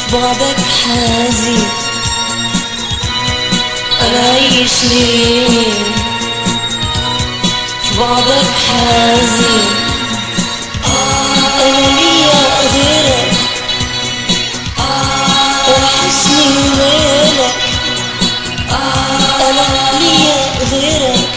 بعدك حزين انا عايش ليه بعدك حزين انا ليا غيرك وحسني مالك انا ليا غيرك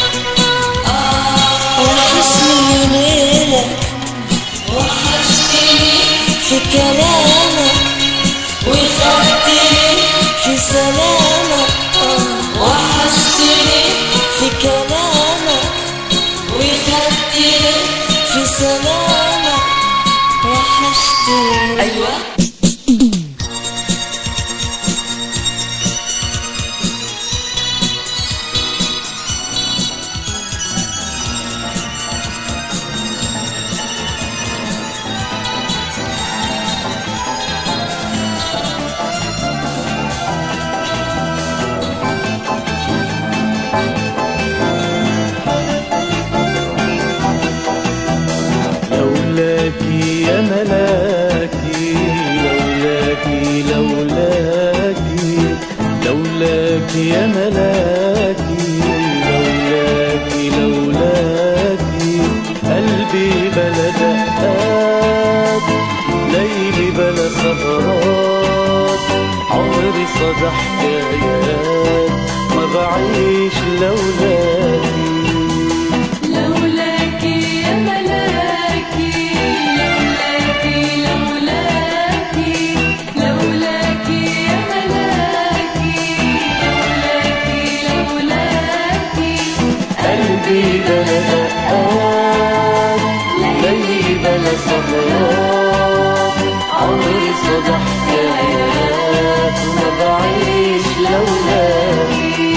وحسني مالك وحشتني في كلامك وخدتني في سلامك آه. وحشتني في كلامك وخدتني في سلامك وحشتني ايوه لولاكي يا ملاكي لولاكي لولاكي لولاكي يا ملاكي لولاكي لولاكي قلبي بلا دقات ليلي بلا سهرات عمري صدى حكايات ما بعيش لولاكي لولاكي يا ملاكي لولاكي لولاكي لولاكي يا ملاكي لولاكي لولاكي قلبي بلا دقات ليلي بلا سهرات عمري صدى حكايات ما بعيش لولاكي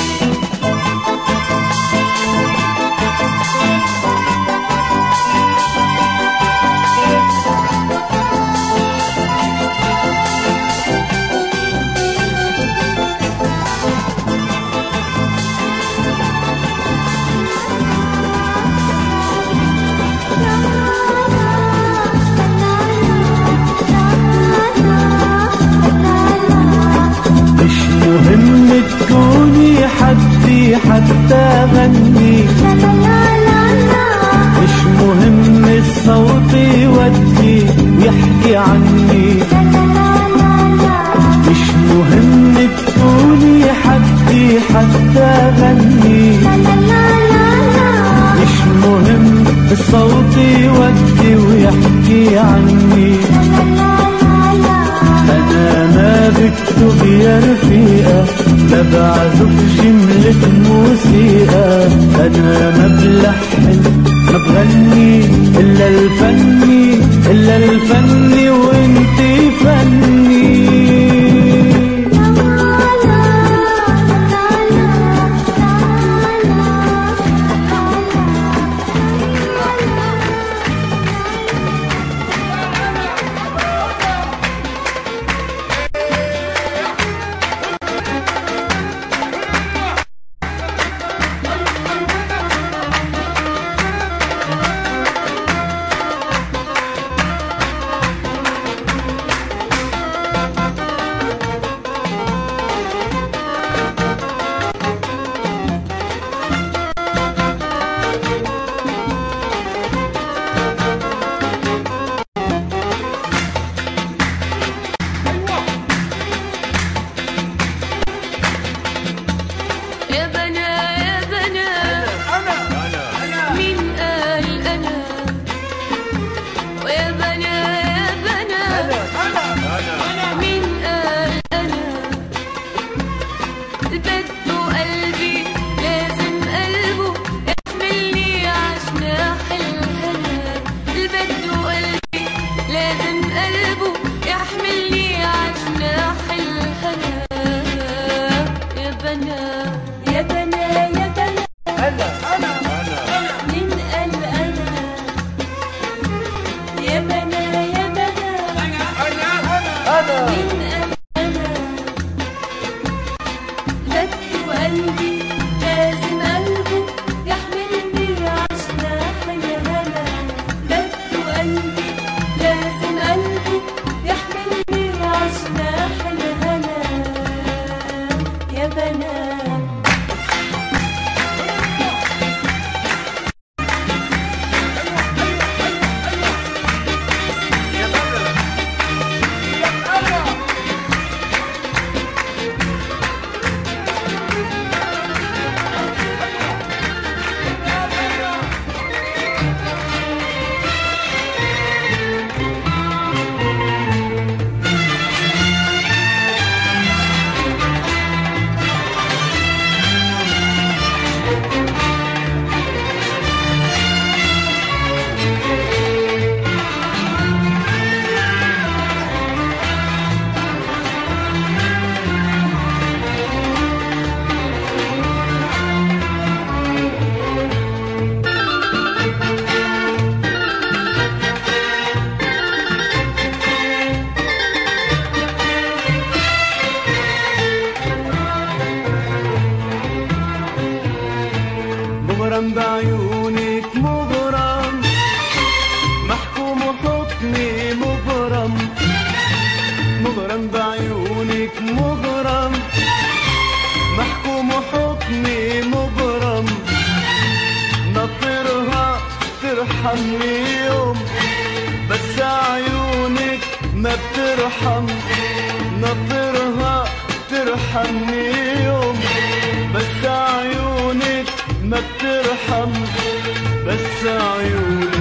مش مهم تكوني حدي حتى غني مش مهم الصوت يودي ويحكي عني مش مهم تكوني حدي حتى غني مش مهم الصوت يودي ويحكي عني انا ما بكتب يا رفيقة ما بعزف جملة موسيقى انا ما بلحن ما بغني الا الفني الا الفني وانتي فني يا بنا يا بنا مين قال انا ويا بنا يا بنا مين قال انا البد قلبي لازم قلبه يحملني عجناح الهنا البد قلبي لازم قلبه يحملني عجناح الهنا يا بنا يا بنا يا بنا مين قال انا يا بنا يا بنا مين قال انا بد وقلبي لازم قلبه يحملني عشنا الهنا بد وقلبي لازم قلبه ما بترحم نطرها ترحمني يوم بس عيونك ما بترحم بس عيونك